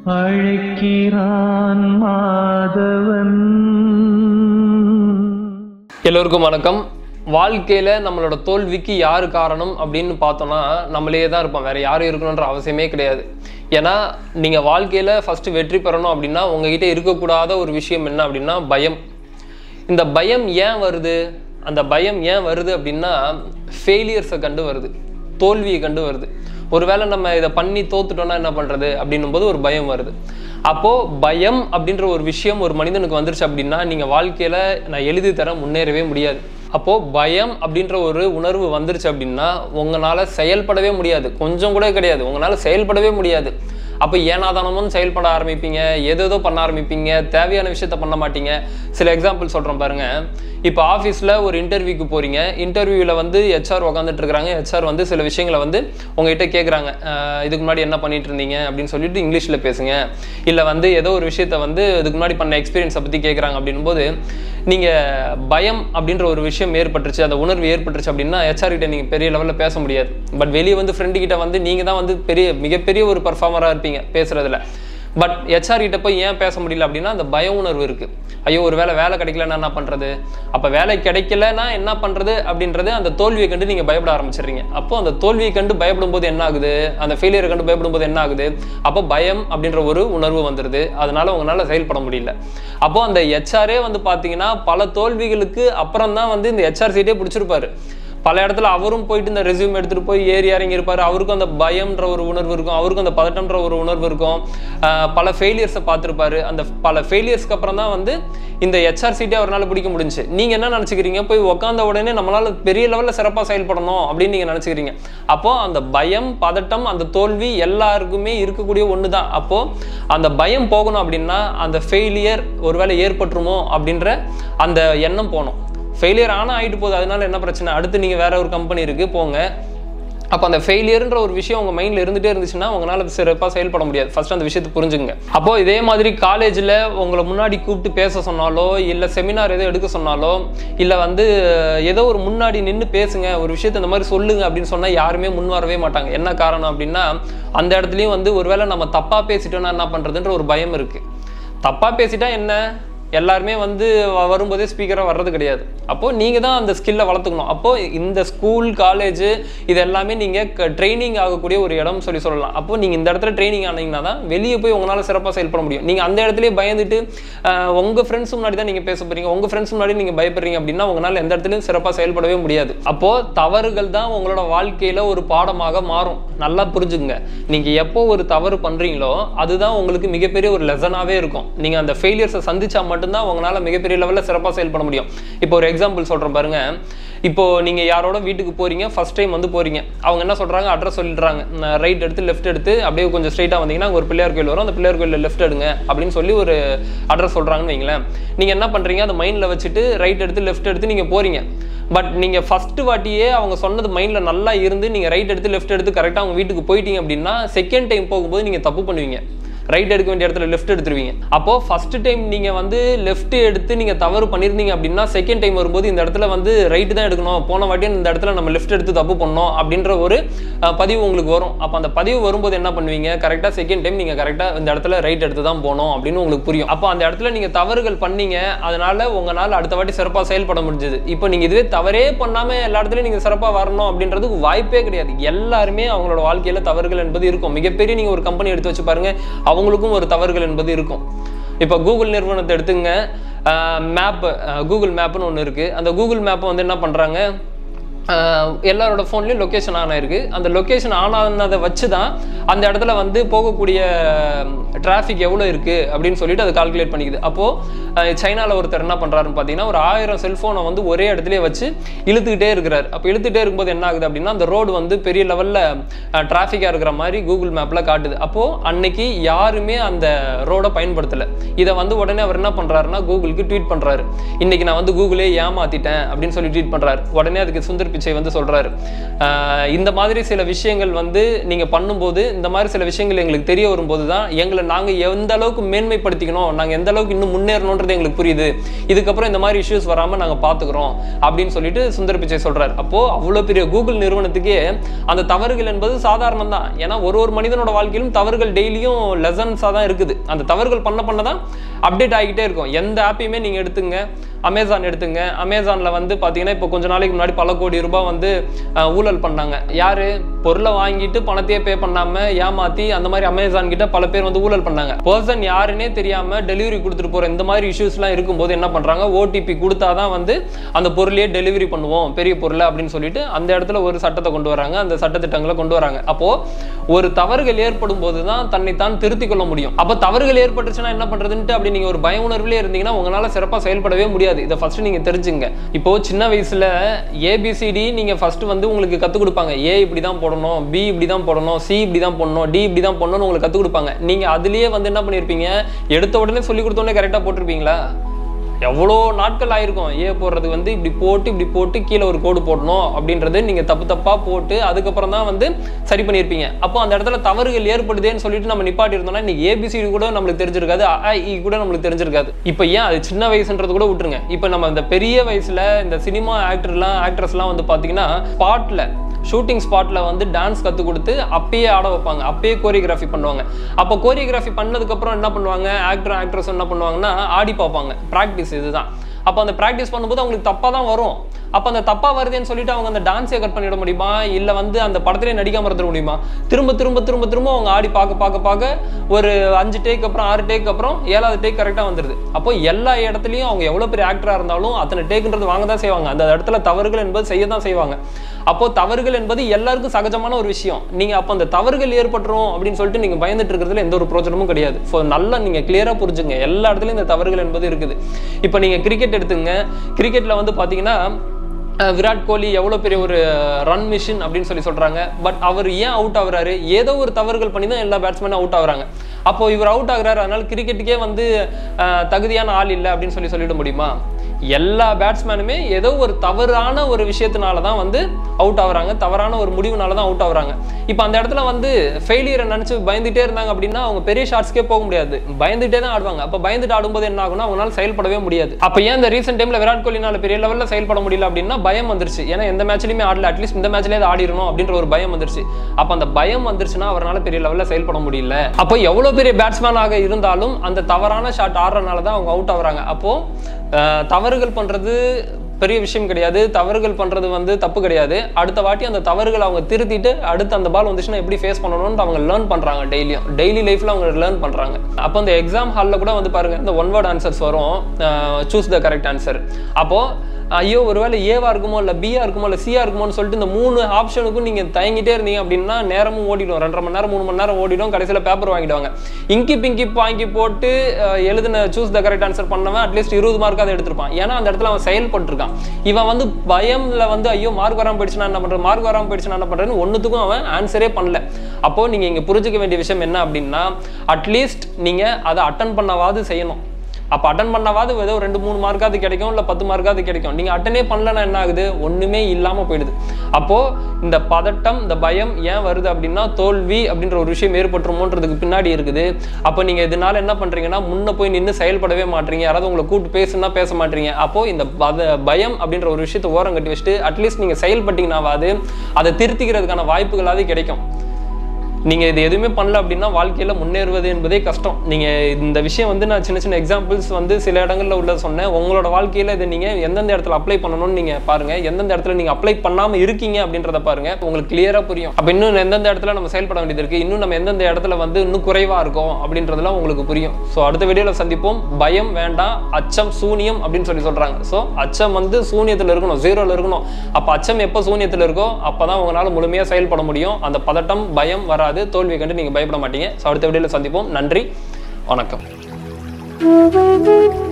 அழைக்கிறான் மாதவன் எல்லோருக்கும் வணக்கம் வாழ்க்கையில் நம்மளோட தோல்விக்கு யார் காரணம் அப்படின்னு பார்த்தோம்னா நம்மளே தான் இருப்போம் வேற யாரும் இருக்கணுன்ற அவசியமே கிடையாது ஏன்னா நீங்கள் வாழ்க்கையில் ஃபஸ்ட்டு வெற்றி பெறணும் அப்படின்னா உங்ககிட்ட இருக்கக்கூடாத ஒரு விஷயம் என்ன அப்படின்னா பயம் இந்த பயம் ஏன் வருது அந்த பயம் ஏன் வருது அப்படின்னா ஃபெயிலியர்ஸை கண்டு வருது தோல்வியை கண்டு வருது ஒருவேளை நம்ம இதை பண்ணி தோத்துட்டோம்னா என்ன பண்ணுறது அப்படின்னும் போது ஒரு பயம் வருது அப்போது பயம் அப்படின்ற ஒரு விஷயம் ஒரு மனிதனுக்கு வந்துருச்சு அப்படின்னா நீங்கள் வாழ்க்கையில் நான் எழுதி தர முன்னேறவே முடியாது அப்போது பயம் அப்படின்ற ஒரு உணர்வு வந்துருச்சு அப்படின்னா உங்களால் செயல்படவே முடியாது கொஞ்சம் கூட கிடையாது உங்களால் செயல்படவே முடியாது அப்போ ஏனாதானமும் செயல்பட ஆரம்பிப்பீங்க ஏதேதோ பண்ண ஆரம்பிப்பீங்க தேவையான விஷயத்த பண்ண மாட்டீங்க சில எக்ஸாம்பிள் சொல்கிறேன் பாருங்க இப்போ ஆஃபீஸில் ஒரு இன்டர்வியூக்கு போகிறீங்க இன்டர்வியூவில் வந்து ஹெச்ஆர் உட்காந்துட்டு இருக்கிறாங்க ஹெச்ஆர் வந்து சில விஷயங்களை வந்து உங்ககிட்ட கேட்குறாங்க இதுக்கு முன்னாடி என்ன பண்ணிட்டு இருந்தீங்க அப்படின்னு சொல்லிட்டு இங்கிலீஷில் பேசுங்க இல்லை வந்து ஏதோ ஒரு விஷயத்த வந்து இதுக்கு முன்னாடி பண்ண எக்ஸ்பீரியன்ஸை பற்றி கேட்குறாங்க அப்படின்னும் போது நீங்கள் பயம் அப்படின்ற ஒரு விஷயம் ஏற்பட்டுருச்சு அந்த உணர்வு ஏற்பட்டுருச்சு அப்படின்னா ஹெச்ஆர் கிட்ட நீங்கள் பெரிய லெவலில் பேச முடியாது பட் வெளியே வந்து ஃப்ரெண்டு கிட்ட வந்து நீங்கள் தான் வந்து பெரிய மிகப்பெரிய ஒரு பர்ஃபார்மராக இருப்பீங்க பேசுறதுல பட் ஹெச்ஆர் கிட்ட போய் ஏன் பேச முடியல அப்படின்னா அந்த பய உணர்வு இருக்கு ஐயோ ஒரு வேளை வேலை கிடைக்கலன்னா என்ன பண்றது அப்ப வேலை கிடைக்கலன்னா என்ன பண்றது அப்படின்றது அந்த தோல்வியை கண்டு நீங்க பயப்பட ஆரம்பிச்சிடுறீங்க அப்போ அந்த தோல்வியை கண்டு பயப்படும் போது என்ன ஆகுது அந்த ஃபெயிலியரை கண்டு பயப்படும் போது என்ன ஆகுது அப்போ பயம் அப்படின்ற ஒரு உணர்வு வந்துடுது அதனால உங்களால செயல்பட முடியல அப்போ அந்த ஹெச்ஆரே வந்து பாத்தீங்கன்னா பல தோல்விகளுக்கு அப்புறம் தான் வந்து இந்த ஹெச்ஆர் சீட்டே பிடிச்சிருப்பாரு பல இடத்துல அவரும் போயிட்டு இந்த ரெசியூம் எடுத்துட்டு போய் ஏறி இறங்கி இருப்பாரு அவருக்கும் அந்த பயம்ன்ற ஒரு உணர்வு இருக்கும் அவருக்கும் அந்த பதட்டம்ன்ற ஒரு உணர்வு இருக்கும் ஆஹ் பல ஃபெயிலியர்ஸை பார்த்துருப்பாரு அந்த பல ஃபெயிலியர்ஸ்க்கு அப்புறம் தான் வந்து இந்த ஹெச்ஆர் சீட்டே அவரால் பிடிக்க முடிஞ்சுச்சு நீங்க என்ன நினைச்சுக்கிறீங்க போய் உட்காந்த உடனே நம்மளால பெரிய லெவலில் சிறப்பாக செயல்படணும் அப்படின்னு நீங்க நினைச்சுக்கிறீங்க அப்போ அந்த பயம் பதட்டம் அந்த தோல்வி எல்லாருக்குமே இருக்கக்கூடிய ஒன்று தான் அப்போ அந்த பயம் போகணும் அப்படின்னா அந்த ஃபெயிலியர் ஒருவேளை ஏற்பட்டுருமோ அப்படின்ற அந்த எண்ணம் போகணும் ஃபெயிலியர் ஆனால் ஆகிட்டு போகுது அதனால என்ன பிரச்சனை அடுத்து நீங்கள் வேற ஒரு கம்பெனி இருக்குது போங்க அப்போ அந்த ஃபெயிலியர்ன்ற ஒரு விஷயம் உங்கள் மைண்டில் இருந்துகிட்டே இருந்துச்சுன்னா உங்களால் சிறப்பாக செயல்பட முடியாது ஃபர்ஸ்ட் அந்த விஷயத்தை புரிஞ்சுங்க அப்போ இதே மாதிரி காலேஜில் உங்களை முன்னாடி கூப்பிட்டு பேச சொன்னாலோ இல்லை செமினார் எதோ எடுக்க சொன்னாலோ இல்லை வந்து ஏதோ ஒரு முன்னாடி நின்று பேசுங்க ஒரு விஷயத்தை இந்த மாதிரி சொல்லுங்க அப்படின்னு சொன்னால் யாருமே முன் வரவே மாட்டாங்க என்ன காரணம் அப்படின்னா அந்த இடத்துலையும் வந்து ஒருவேளை நம்ம தப்பாக பேசிட்டோம்னா என்ன பண்ணுறதுன்ற ஒரு பயம் இருக்குது தப்பாக பேசிட்டா என்ன எல்லாருமே வந்து வ- வரும்போதே ஸ்பீக்கராக வர்றது கிடையாது அப்போது நீங்கள் தான் அந்த ஸ்கில்லை வளர்த்துக்கணும் அப்போது இந்த ஸ்கூல் காலேஜ் இது எல்லாமே நீங்கள் ட்ரைனிங் ஆகக்கூடிய ஒரு இடம் சொல்லி சொல்லலாம் அப்போது நீங்கள் இந்த இடத்துல ட்ரைனிங் ஆனீங்கன்னா தான் வெளியே போய் உங்களால் சிறப்பாக செயல்பட முடியும் நீங்கள் அந்த இடத்துலயே பயந்துட்டு உங்கள் ஃப்ரெண்ட்ஸ் முன்னாடி தான் நீங்கள் பேச போகிறீங்க உங்கள் ஃப்ரெண்ட்ஸ் முன்னாடி நீங்கள் பயப்படுறீங்க அப்படின்னா உங்களால் எந்த இடத்துலையும் சிறப்பாக செயல்படவே முடியாது அப்போது தவறுகள் தான் உங்களோட வாழ்க்கையில் ஒரு பாடமாக மாறும் நல்லா புரிஞ்சுங்க நீங்கள் எப்போ ஒரு தவறு பண்ணுறீங்களோ அதுதான் உங்களுக்கு மிகப்பெரிய ஒரு லெசனாகவே இருக்கும் நீங்கள் அந்த ஃபெயிலியர்ஸை சந்திச்சா மட்டும்தான் உங்களால் மிகப்பெரிய லெவலில் சிறப்பாக செயல்பட முடியும் இப்போ ஒரு எக்ஸாம்பிள் சொல்கிறேன் பாருங்க இப்போ நீங்கள் யாரோட வீட்டுக்கு போகிறீங்க ஃபர்ஸ்ட் டைம் வந்து போகிறீங்க அவங்க என்ன சொல்கிறாங்க அட்ரஸ் சொல்லிடுறாங்க ரைட் எடுத்து லெஃப்ட் எடுத்து அப்படியே கொஞ்சம் ஸ்ட்ரைட்டாக வந்தீங்கன்னா அங்க ஒரு பிள்ளையார் கோயில் வரும் அந்த பிள்ளையார் கோயிலில் லெஃப்ட் எடுங்க அப்படின்னு சொல்லி ஒரு அட்ரஸ் சொல்கிறாங்கன்னு வைங்களேன் நீங்கள் என்ன பண்ணுறீங்க அதை மைண்டில் வச்சுட்டு ரைட் எடுத்து லெஃப்ட் எடுத்து நீங்கள் போகிறீங்க பட் நீங்கள் ஃபஸ்ட்டு வாட்டியே அவங்க சொன்னது மைண்டில் நல்லா இருந்து நீங்கள் ரைட் எடுத்து லெஃப்ட் எடுத்து கரெக்டாக அவங்க வீட்டுக்கு போயிட்டீங்க அப்படின்னா செகண்ட் டைம் போகும்போது நீங்கள் தப்பு பண்ணுவீங்க ரைட் எடுக்க வேண்டிய இடத்துல லெஃப்ட் எடுத்துருவீங்க அப்போ ஃபர்ஸ்ட் டைம் நீங்க வந்து லெஃப்ட் எடுத்து நீங்க தவறு பண்ணியிருந்தீங்க அப்படின்னா செகண்ட் டைம் வரும்போது இந்த இடத்துல வந்து ரைட் தான் எடுக்கணும் போன வாட்டி இந்த இடத்துல நம்ம லெஃப்ட் எடுத்து தப்பு பண்ணோம் அப்படின்ற ஒரு அஹ், பதிவு உங்களுக்கு வரும் அப்போ அந்த பதிவு வரும்போது என்ன பண்ணுவீங்க கரெக்டாக செகண்ட் டைம் நீங்க கரெக்டாக இந்த இடத்துல ரைட் எடுத்து தான் போகணும் அப்படின்னு உங்களுக்கு புரியும் அப்போ அந்த இடத்துல நீங்க தவறுகள் பண்ணீங்க அதனால உங்களால் அடுத்த வாட்டி சிறப்பாக செயல்பட முடிஞ்சது இப்போ நீங்க இதுவே தவறே பண்ணாம எல்லா இடத்துலயும் நீங்க சிறப்பாக வரணும் அப்படின்றதுக்கு வாய்ப்பே கிடையாது எல்லாருமே அவங்களோட வாழ்க்கையில தவறுகள் என்பது இருக்கும் மிகப்பெரிய நீங்க ஒரு கம்பெனி எடுத்து வச்சு பாருங்க அவங்களுக்கும் ஒரு தவறுகள் என்பது இருக்கும் இப்போ கூகுள் நிறுவனத்தை எடுத்துங்க மேப் கூகுள் மேப்னு ஒன்று இருக்குது அந்த கூகுள் மேப்பை வந்து என்ன பண்ணுறாங்க எல்லாரோட ஃபோன்லேயும் லொக்கேஷன் ஆன் ஆயிருக்கு அந்த லொக்கேஷன் ஆன் ஆனதை வச்சு தான் அந்த இடத்துல வந்து போகக்கூடிய டிராஃபிக் எவ்வளோ இருக்குது அப்படின்னு சொல்லிட்டு அது கால்குலேட் பண்ணிக்குது அப்போது சைனாவில் ஒருத்தர் என்ன பண்ணுறாருன்னு பார்த்தீங்கன்னா ஒரு ஆயிரம் செல்ஃபோனை வந்து ஒரே இடத்துலயே வச்சு இழுத்துக்கிட்டே இருக்கிறார் அப்போ இழுத்துட்டே இருக்கும்போது என்ன ஆகுது அப்படின்னா அந்த ரோடு வந்து பெரிய லெவலில் டிராஃபிக்காக இருக்கிற மாதிரி கூகுள் மேப்பில் காட்டுது அப்போது அன்னைக்கு யாருமே அந்த ரோடை பயன்படுத்தலை இதை வந்து உடனே அவர் என்ன பண்ணுறாருன்னா கூகுளுக்கு ட்வீட் பண்ணுறாரு இன்னைக்கு நான் வந்து கூகுளே ஏமாத்திட்டேன் அப்படின்னு சொல்லி ட்வீட் பண்ணுறாரு உடனே அதுக்கு சுந்தர் பிச்சை வந்து சொல்றாரு ஆஹ் இந்த மாதிரி சில விஷயங்கள் வந்து நீங்க பண்ணும்போது இந்த மாதிரி சில விஷயங்கள் எங்களுக்கு தெரிய வரும்போது தான் எங்களை நாங்க எந்த அளவுக்கு மேன்மைப்படுத்திக்கணும் நாங்க எந்த அளவுக்கு இன்னும் முன்னேறணுன்றது எங்களுக்கு புரியுது இதுக்கப்புறம் இந்த மாதிரி இஷ்யூஸ் வராம நாங்க பாத்துக்கிறோம் அப்படின்னு சொல்லிட்டு சுந்தர் பிச்சை சொல்றாரு அப்போ அவ்வளவு பெரிய கூகுள் நிறுவனத்துக்கே அந்த தவறுகள் என்பது சாதாரணம் தான் ஏன்னா ஒரு ஒரு மனிதனோட வாழ்க்கையிலும் தவறுகள் டெய்லியும் லெசன்ஸாக தான் இருக்குது அந்த தவறுகள் பண்ண பண்ண தான் அப்டேட் ஆகிக்கிட்டே இருக்கும் எந்த ஆப்பையுமே நீங்கள் எடுத்துங்க அமேசான் எடுத்துங்க அமேசானில் வந்து பார்த்தீங்கன்னா இப்போ கொஞ்ச நாளைக்கு முன்னாடி பல கோடி ரூபாய் வந்து அஹ், ஊழல் பண்ணாங்க யார் பொருளை வாங்கிட்டு பணத்தையே பே பண்ணாமல் ஏமாற்றி அந்த மாதிரி அமேசான் கிட்ட பல பேர் வந்து ஊழல் பண்ணாங்க பர்சன் யாருன்னே தெரியாமல் டெலிவரி கொடுத்துட்டு போகிற இந்த மாதிரி இஷ்யூஸ்லாம் இருக்கும்போது என்ன பண்ணுறாங்க ஓடிபி கொடுத்தா தான் வந்து அந்த பொருளையே டெலிவரி பண்ணுவோம் பெரிய பொருளை அப்படின்னு சொல்லிட்டு அந்த இடத்துல ஒரு சட்டத்தை கொண்டு வராங்க அந்த சட்டத்திட்டங்களை கொண்டு வராங்க அப்போது ஒரு தவறுகள் ஏற்படும் போது தான் தன்னைத்தான் திருத்திக் கொள்ள முடியும் அப்போ தவறுகள் ஏற்பட்டுச்சுன்னா என்ன பண்ணுறதுன்ட்டு அப்படி நீங்கள் ஒரு பய உணர்விலே இருந்தீங்கன்னா உங்களால் சிறப்பாக செயல்படவே முடியாது இதை ஃபர்ஸ்ட் நீங்கள் தெரிஞ்சுங்க இப்போ சின்ன வயசில் ஏபிசிடி நீங்கள் ஃபர்ஸ்ட் வந்து உங்களுக்கு கற்றுக் கொடுப்பாங்க ஏ இப்படி தான் போடணும் பி இப்படி தான் போடணும் சி இப்படி தான் போடணும் டி இப்படி தான் போடணும்னு உங்களுக்கு கற்றுக் கொடுப்பாங்க நீங்கள் அதுலேயே வந்து என்ன பண்ணியிருப்பீங்க எடுத்த உடனே சொல்லி கொடுத்தோடனே கரெக்டாக போட்டிருப்பீங்களா எவ்வளோ நாட்கள் ஆயிருக்கும் ஏ போடுறது வந்து இப்படி போட்டு இப்படி போட்டு கீழே ஒரு கோடு போடணும் அப்படின்றது நீங்கள் தப்பு தப்பாக போட்டு அதுக்கப்புறம் தான் வந்து சரி பண்ணியிருப்பீங்க அப்போ அந்த இடத்துல தவறுகள் ஏற்படுதேன்னு சொல்லிட்டு நம்ம நிப்பாட்டி இருந்தோம்னா இன்னைக்கு ஏபிசிடி கூட நம்மளுக்கு தெரிஞ்சிருக்காது ஐ கூட நம்மளுக்கு தெரிஞ்சிருக்காது இப்போ ஏன் அது சின்ன வயசுன்றது கூட விட்டுருங்க இப்போ நம்ம இந்த பெரிய வயசுல இந்த சினிமா ஆக்டர்லாம் ஆக்ட்ரஸ்லாம் வந்து பார்த்தீங்கன்னா ஸ்பாட்டில் ஷூட்டிங் ஸ்பாட்ல வந்து டான்ஸ் கற்றுக் கொடுத்து அப்பயே ஆட வைப்பாங்க அப்பயே கோரியோகிராஃபி பண்ணுவாங்க அப்போ கோரியோகிராஃபி பண்ணதுக்கப்புறம் என்ன பண்ணுவாங்க ஆக்டர் ஆக்ட்ரஸ் என்ன பண்ணுவாங்கன்னா ஆடி பார்ப்பாங்க ப்ராக்டிஸ் இதுதான் அப்போ அந்த ப்ராக்டிஸ் பண்ணும்போது அவங்களுக்கு தப்பாக தான் வரும் அப்போ அந்த தப்பாக வருதுன்னு சொல்லிட்டு அவங்க அந்த டான்ஸே கட் பண்ணிட முடியுமா இல்லை வந்து அந்த படத்திலே நடிக்காம இருந்துட முடியுமா திரும்ப திரும்ப திரும்ப திரும்ப அவங்க ஆடி பார்க்க பார்க்க பார்க்க ஒரு அஞ்சு டேக் அப்புறம் ஆறு டேக் அப்புறம் ஏழாவது டேக் கரெக்டாக வந்துடுது அப்போ எல்லா இடத்துலையும் அவங்க எவ்வளோ பெரிய ஆக்டராக இருந்தாலும் அத்தனை டேக்குன்றது வாங்க தான் செய்வாங்க அந்த இடத்துல தவறுகள் என்பது செய்ய தான் செய்வாங்க அப்போ தவறுகள் என்பது எல்லாருக்கும் சகஜமான ஒரு விஷயம் நீங்க அப்போ அந்த தவறுகள் ஏற்பட்டுரும் அப்படின்னு சொல்லிட்டு நீங்க பயந்துட்டு இருக்கிறதுல எந்த ஒரு பிரோஜனமும் கிடையாது ஸோ நல்லா நீங்க கிளியரா புரிஞ்சுங்க எல்லா இடத்துலயும் இந்த தவறுகள் என்பது இருக்குது இப்போ நீங்க கிரிக்கெட் எடுத்துங்க கிரிக்கெட்ல வந்து பாத்தீங்கன்னா அஹ் விராட் கோலி எவ்வளோ பெரிய ஒரு ரன் மிஷின் அப்படின்னு சொல்லி சொல்றாங்க பட் அவர் ஏன் அவுட் ஆகுறாரு ஏதோ ஒரு தவறுகள் பண்ணி தான் எல்லா பேட்ஸ்மேனும் அவுட் ஆகுறாங்க அப்போ இவர் அவுட் ஆகுறாரு அதனால கிரிக்கெட்டுக்கே வந்து அஹ், தகுதியான ஆள் இல்லை அப்படின்னு சொல்லி சொல்லிட முடியுமா எல்லா பேட்ஸ்மேனுமே ஏதோ ஒரு தவறான ஒரு விஷயத்தினால தான் வந்து அவுட் ஆகுறாங்க தவறான ஒரு முடிவுனால தான் அவுட் ஆகுறாங்க இப்போ அந்த இடத்துல வந்து ஃபெயிலியரை நினச்சி பயந்துட்டே இருந்தாங்க அப்படின்னா அவங்க பெரிய ஷாட்ஸ்க்கே போக முடியாது பயந்துட்டே தான் ஆடுவாங்க அப்போ பயந்துட்டு ஆடும்போது என்ன ஆகும்னா அவங்களால செயல்படவே முடியாது அப்போ ஏன் இந்த ரீசெண்ட் டைமில் விராட் கோலினால பெரிய லெவலில் செயல்பட முடியல அப்படின்னா பயம் வந்துருச்சு ஏன்னா எந்த மேட்ச்லையுமே ஆடல அட்லீஸ்ட் இந்த மேட்ச்லேயே ஆடிடணும் அப்படின்ற ஒரு பயம் வந்துருச்சு அப்போ அந்த பயம் வந்துருச்சுன்னா அவரால் பெரிய லெவலில் செயல்பட முடியல அப்போ எவ்வளோ பெரிய பேட்ஸ்மேனாக இருந்தாலும் அந்த தவறான ஷாட் ஆடுறதுனால தான் அவங்க அவுட் ஆகுறாங்க அப்போ அஹ், தவறுகள் பண்றது பெரிய விஷயம் கிடையாது தவறுகள் பண்றது வந்து தப்பு கிடையாது அடுத்த வாட்டி அந்த தவறுகள் அவங்க திருத்திட்டு அடுத்து அந்த பால் வந்துச்சுன்னா எப்படி ஃபேஸ் பண்ணணும்னு அவங்க லேர்ன் பண்றாங்க டெய்லியும் டெய்லி லைஃப்ல அவங்க லேர்ன் பண்றாங்க அப்போ இந்த எக்ஸாம் ஹாலில் கூட வந்து பாருங்க இந்த ஒன் வேர்ட் ஆன்சர்ஸ் வரும் சூஸ் த கரெக்ட் ஆன்சர் அப்போ ஐயோ ஒருவேளை ஏவா இருக்குமோ இல்லை பியா இருக்குமோ இல்லை சியா இருக்குமோன்னு சொல்லிட்டு இந்த மூணு ஆப்ஷனுக்கும் நீங்கள் தயங்கிட்டே இருந்தீங்க அப்படின்னா நேரமும் ஓடிடும் ரெண்டரை மணி நேரம் மூணு மணி நேரம் ஓடிடும் கடைசியில் பேப்பர் வாங்கிடுவாங்க இங்கி பிங்கி வாங்கி போட்டு அஹ், எழுதின சூஸ் த கரெக்ட் ஆன்சர் பண்ணவன் அட்லீஸ்ட் இருபது மார்க் அதை எடுத்திருப்பான் ஏன்னா அந்த இடத்துல அவன் செயல்பட்டுருக்கான் இவன் வந்து பயம்ல வந்து ஐயோ மார்க் வராமல் போயிடுச்சுன்னா என்ன பண்ணுறது மார்க் வராமல் போயிடுச்சுன்னா என்ன பண்ணுறேன்னு ஒன்றுத்துக்கும் அவன் ஆன்சரே பண்ணல அப்போ நீங்கள் இங்கே புரிஞ்சுக்க வேண்டிய விஷயம் என்ன அப்படின்னா அட்லீஸ்ட் நீங்கள் அதை அட்டன் பண்ணவாது செய்யணும் அப்போ அட்டன் பண்ணாவது ஏதோ ரெண்டு மூணு மார்க்காவது கிடைக்கும் இல்லை பத்து மார்க்காவது கிடைக்கும் நீங்கள் அட்டனே பண்ணலன்னா என்ன ஆகுது ஒன்றுமே இல்லாமல் போயிடுது அப்போது இந்த பதட்டம் இந்த பயம் ஏன் வருது அப்படின்னா தோல்வி அப்படின்ற ஒரு விஷயம் ஏற்பட்டுருமோன்றதுக்கு பின்னாடி இருக்குது அப்போ நீங்கள் இதனால என்ன பண்ணுறீங்கன்னா முன்ன போய் நின்று செயல்படவே மாட்டீங்க யாராவது உங்களை கூப்பிட்டு பேசுனா பேச மாட்டீங்க அப்போது இந்த பத பயம் அப்படின்ற ஒரு விஷயத்தை ஓரம் கட்டி வச்சுட்டு அட்லீஸ்ட் நீங்கள் செயல்பட்டீங்கன்னாவது அதை திருத்திக்கிறதுக்கான வாய்ப்புகளாவது கிடைக்கும் நீங்கள் இது எதுவுமே பண்ணல அப்படின்னா வாழ்க்கையில் முன்னேறுவது என்பதே கஷ்டம் நீங்கள் இந்த விஷயம் வந்து நான் சின்ன சின்ன எக்ஸாம்பிள்ஸ் வந்து சில இடங்களில் உள்ள சொன்னேன் உங்களோட வாழ்க்கையில் இதை நீங்கள் எந்தெந்த இடத்துல அப்ளை பண்ணணும்னு நீங்கள் பாருங்கள் எந்தெந்த இடத்துல நீங்கள் அப்ளை பண்ணாமல் இருக்கீங்க அப்படின்றத பாருங்கள் உங்களுக்கு கிளியராக புரியும் அப்போ இன்னும் எந்தெந்த இடத்துல நம்ம செயல்பட வேண்டியது இருக்குது இன்னும் நம்ம எந்தெந்த இடத்துல வந்து இன்னும் குறைவாக இருக்கோம் அப்படின்றதெல்லாம் உங்களுக்கு புரியும் ஸோ அடுத்த வீடியோவில் சந்திப்போம் பயம் வேண்டாம் அச்சம் சூனியம் அப்படின்னு சொல்லி சொல்கிறாங்க ஸோ அச்சம் வந்து சூனியத்தில் இருக்கணும் ஜீரோவில் இருக்கணும் அப்போ அச்சம் எப்போ சூனியத்தில் இருக்கோ அப்போ தான் உங்களால் முழுமையாக செயல்பட முடியும் அந்த பதட்டம் பயம் வராது தோல்வியை கண்டு நீங்கள் பயப்பட மாட்டீங்க ஸோ அடுத்த வீடியோவில் சந்திப்போம் நன்றி வணக்கம் Thank you.